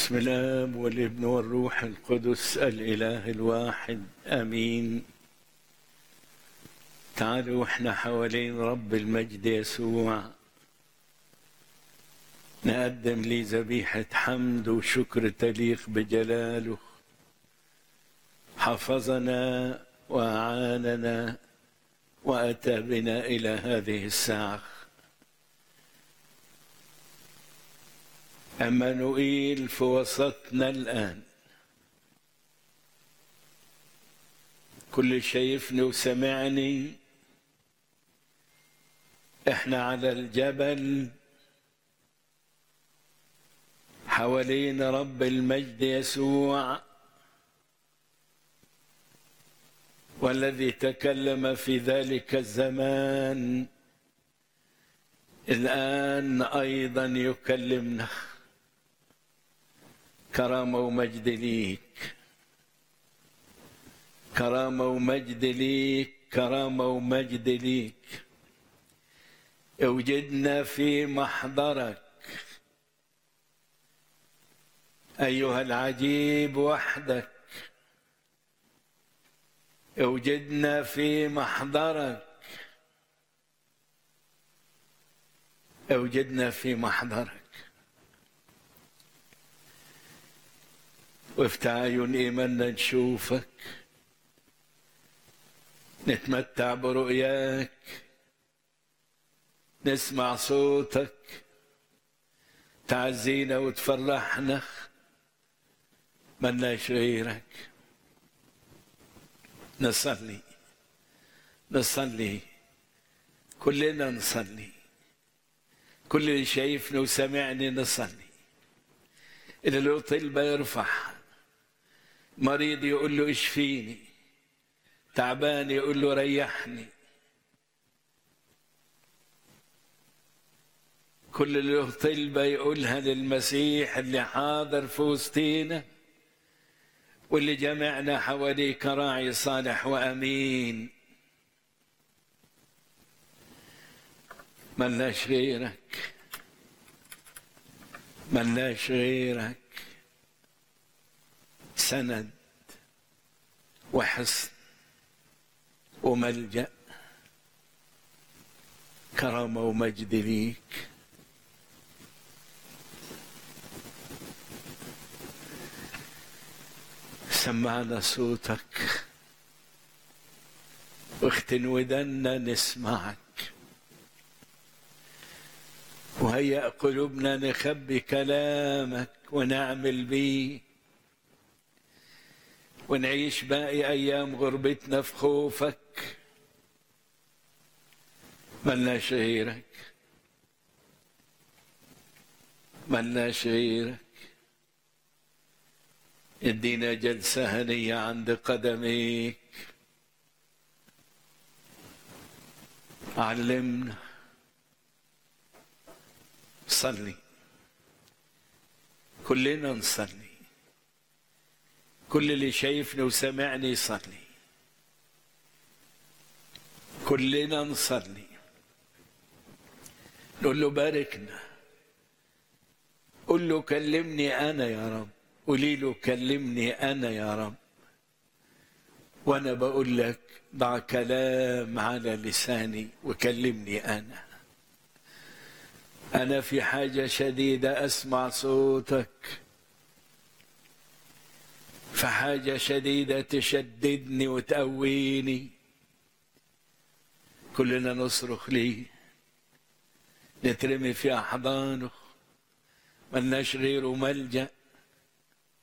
بسم الاب والابن والروح القدس الاله الواحد امين تعالوا احنا حوالين رب المجد يسوع نقدم لي ذبيحه حمد وشكر تليق بجلاله حفظنا واعاننا واتى بنا الى هذه الساعه أمانوئيل في وسطنا الآن كل شايفني وسمعني احنا على الجبل حوالين رب المجد يسوع والذي تكلم في ذلك الزمان الآن أيضا يكلمنا كرامة ومجد ليك كرامة ومجد ليك كرامة ومجد ليك اوجدنا في محضرك أيها العجيب وحدك اوجدنا في محضرك اوجدنا في محضرك وافتح عيون ايماننا نشوفك نتمتع برؤياك نسمع صوتك تعزينا وتفرحنا ملناش غيرك نصلي نصلي كلنا نصلي كل اللي شايفني وسمعني نصلي اللي له طلبة يرفع مريض يقول له اشفيني تعبان يقول له ريحني كل اللي له طلبة يقولها للمسيح اللي حاضر في وسطينا واللي جمعنا حواليه كراعي صالح وأمين ملناش غيرك ملناش غيرك سند وحصن وملجأ كرامة ومجد ليك سمعنا صوتك واختن ودنا نسمعك وهيأ قلوبنا نخبي كلامك ونعمل بيه ونعيش باقي أيام غربتنا في خوفك ملناش غيرك ملناش غيرك ادينا جلسة هنية عند قدميك علمنا صلي كلنا نصلي كل اللي شايفني وسمعني يصلي كلنا نصلي نقول له باركنا قل له كلمني انا يا رب قولي له كلمني انا يا رب وانا بقول لك ضع كلام على لساني وكلمني انا انا في حاجه شديده اسمع صوتك في حاجه شديده تشددني وتقويني كلنا نصرخ ليه نترمي في احضانه ملناش غيره ملجأ